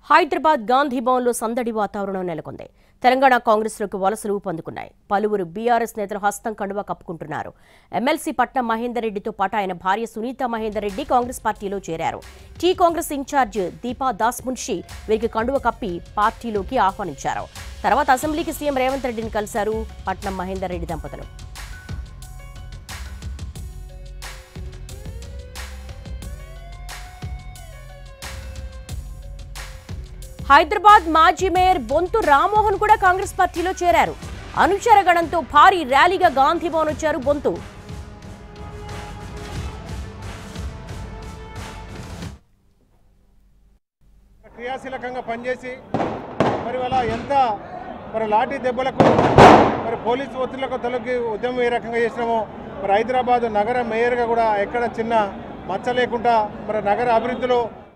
హైదరాబాద్ గాంధీ భవన్లో సందడి వాతావరణం నెలకొంది తెలంగాణ కాంగ్రెస్లోకి వలసలు ఊపందుకున్నాయి పలువురు బీఆర్ఎస్ నేతలు హస్తం కండువా కప్పుకుంటున్నారు ఎమ్మెల్సీ పట్నం మహేందర్ రెడ్డితో పాటు ఆయన భార్య సునీత మహేందర్ రెడ్డి కాంగ్రెస్ పార్టీలో చేరారు టీ కాంగ్రెస్ ఇన్ఛార్జ్ దీపా దాస్ మున్షి వీరికి కండువ కప్పి పార్టీలోకి ఆహ్వానించారు తర్వాత అసెంబ్లీకి సీఎం రేవంత్ రెడ్డిని కలిశారు పట్నం మహేందర్ రెడ్డి దంపతులు హైదరాబాద్ మాజీ మేయర్ బొంతు రామ్మోహన్ కూడా కాంగ్రెస్ పార్టీలో చేరారు అనుచర గణంతో భారీ ర్యాలీగా గాంధీ భవన్ వచ్చారు బొంతు క్రియాశీలకంగా పనిచేసి మరి వాళ్ళ ఎంత మరి లాఠీ దెబ్బలకు మరి పోలీసు ఒత్తిళ్లకు తొలగి ఉద్యమం ఏ రకంగా చేసినామో మరి హైదరాబాద్ నగర మేయర్గా కూడా ఎక్కడ చిన్న మచ్చ లేకుండా మరి నగర అభివృద్ధిలో